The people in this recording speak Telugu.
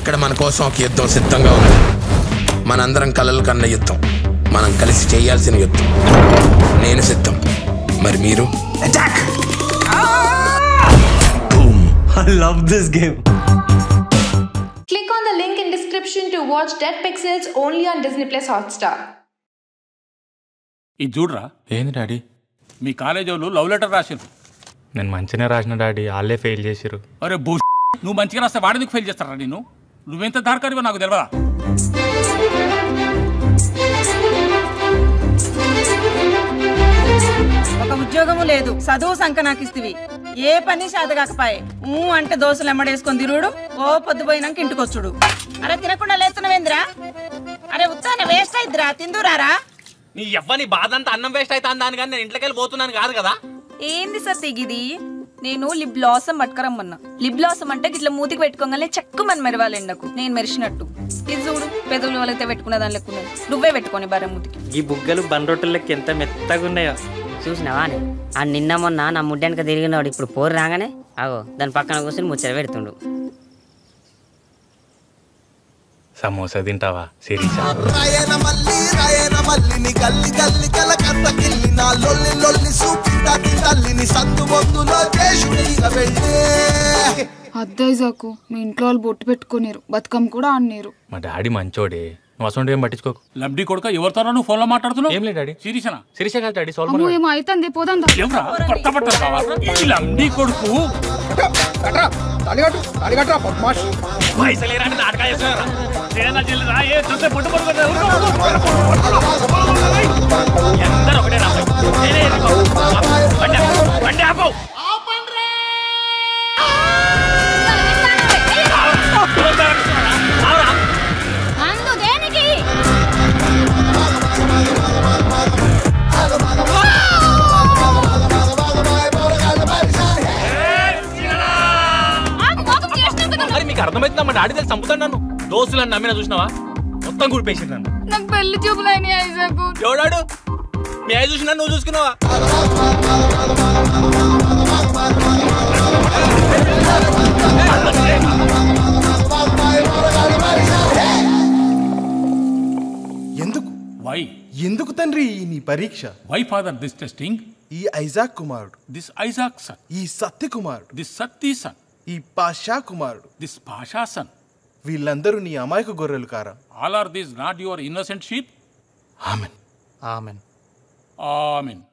ఇక్కడ మన కోసం ఒక యుద్ధం సిద్ధంగా ఉంది మనందరం కలలు కన్న యుద్ధం మనం కలిసి చేయాల్సిన యుద్ధం నేను సిద్ధం మరి మీరు I love this game. Click on the link in description to watch Dead Pixels only on Disney Plus Hotstar. ఇది చూడరా ఏంది డాడీ మీ కాలేజ్ వాళ్ళు లవ్ లెటర్ రాసిరు నేను మంచిగానే రాసిన డాడీ వాళ్ళే ఫెయిల్ చేసిరు అరే బూ నువ్వు మంచిగా రాస్తే వాడేందుకు ఫెయిల్ చేస్తారా నేను నువ్వెంత దారికారివో నాకు తెలియదా ఒక ఉద్యోగము లేదు చదువు సంక నాకు ఇస్తివి ఏ పని చేత కాకపాయే ఊ అంటే దోశలు ఎమ్మడేసుకొని తిరుగుడు ఓ పొద్దుపోయినాక ఇంటికొచ్చుడు అరే తినకుండా లేస్తున్నావేంద్రా అరే ఉత్తానే వేస్ట్ అయిద్దిరా తిందురారా నీ ఎవ్వని బాధ అంతా అన్నం వేస్ట్ అవుతా దాని కానీ నేను ఇంట్లోకి వెళ్ళి పోతున్నాను కాదు కదా ఏంది సతీ ఇది నేను లిప్ బ్లాసమ్ పట్టుకరమ్మన్నా లిప్ బ్లాసమ్ అంటే ఇట్లా మూతికి పెట్టుకోగానే చెక్కుమని మెరవాలి ఎండకు నేను మెరిసినట్టు ఇది చూడు పెదవులు వాళ్ళైతే పెట్టుకునే దాని లెక్కున్నది నువ్వే పెట్టుకొని బారే మూతికి ఈ బుగ్గలు బండ్రొట్టెలకి ఎంత మెత్తగా ఉన్నాయో చూసినావా అని? ఆ నిన్న మొన్న నా ముడ్డెనక తిరిగినవాడు ఇప్పుడు పోరు రాగానే ఆగో దాని పక్కన కూర్చొని ముచ్చట పెడుతుండు సమోసా తింటావా సిరీసా రాయన మల్లి రాయన మల్లిని గల్లి గల్లి కల కర్త కిల్లి నా లొల్లి లొల్లి సూపితాకి తల్లిని సందు బొందులో చేసుకుని వెళ్ళే అద్దైజాకు మీ ఇంట్లో వాళ్ళు బొట్టు పెట్టుకునేరు బతుకమ్మ కూడా ఆడినేరు మా డాడీ మంచోడే నువ్వు అసలు ఏం పట్టించుకోకు లబ్డి కొడుక ఎవరితో నువ్వు ఫోన్లో మాట్లాడుతున్నావు ఏం లేదు డాడీ సిరీసనా సిరీసా కాదు డాడీ అమ్మో సోల్మన్ ఏమో అవుతుంది పోదాం దా. ఎవరా కొత్త బట్టలు కావాలా ఈ లబ్డి కొడుకు పైసలు ఏరా నాటకాలు చేస్తున్నారా అందరూ ఒకటే రా నేనే ఎత్తుకో. బండి ఆపు, బండి ఆపు. ఆవురా. మరి మీకు అర్థమవుతుందా మా డాడీ తెలిసి చంపుతాను నన్ను దోస్తులను నమ్మిన చూసినావా మొత్తం గుడిపేసి నన్ను నాకు పెళ్లి చూపులైన ఐజాకు ఎవడాడు మీ అయ్య చూసినా నువ్వు చూసుకున్నావా ఎందుకు వై ఎందుకు తండ్రి ఈ నీ పరీక్ష వై ఫాదర్ దిస్ టెస్టింగ్ ఈ ఐజాక్ కుమారుడు దిస్ ఐజాక్ సన్ ఈ సత్య కుమారుడు దిస్ సత్తీ సన్ ఈ పాషా కుమారుడు దిస్ పాషా సన్ వీళ్ళందరూ నీ అమాయక గొర్రెలు కారా all are these not your innocent sheep amen amen amen